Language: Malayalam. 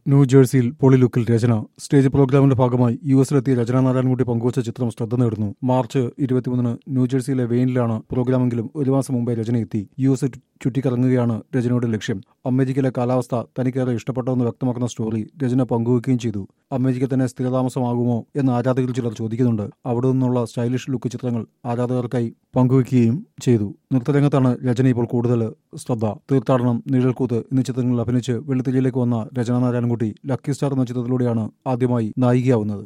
ന്യൂജേഴ്സിയിൽ പൊളി ലുക്കിൽ രചന സ്റ്റേജ് പ്രോഗ്രാമിന്റെ ഭാഗമായി യു എസിലെത്തിയ രചന നാരായണൻകുട്ടി പങ്കുവച്ച ചിത്രം ശ്രദ്ധ നേടുന്നു മാർച്ച് ഇരുപത്തിമൂന്നിന് ന്യൂജേഴ്സിയിലെ വെയിനിലാണ് പ്രോഗ്രാമെങ്കിലും ഒരു മാസം മുമ്പേ രചന എത്തി യു എസ് ചുറ്റിക്കറങ്ങുകയാണ് രചനയുടെ ലക്ഷ്യം അമേരിക്കയിലെ കാലാവസ്ഥ തനിക്കേറെ ഇഷ്ടപ്പെട്ടതെന്ന് വ്യക്തമാക്കുന്ന സ്റ്റോറി രചന പങ്കുവയ്ക്കുകയും ചെയ്തു അമേരിക്ക തന്നെ സ്ഥിരതാമസമാകുമോ എന്ന് ആരാധകരിൽ ചിലർ ചോദിക്കുന്നുണ്ട് അവിടെ നിന്നുള്ള സ്റ്റൈലിഷ് ലുക്ക് ചിത്രങ്ങൾ ആരാധകർക്കായി പങ്കുവയ്ക്കുകയും ചെയ്തു നൃത്തരംഗത്താണ് രചന ഇപ്പോൾ കൂടുതൽ ശ്രദ്ധ തീർത്ഥാടനം നിഴൽക്കൂത്ത് എന്നീ ചിത്രങ്ങളിൽ അഭിനയിച്ച് വെള്ളിത്തിരിയിലേക്ക് വന്ന രചന നാരായണൻകുട്ടി ലക്കി സ്റ്റാർ എന്ന ചിത്രത്തിലൂടെയാണ് ആദ്യമായി നായികയാവുന്നത്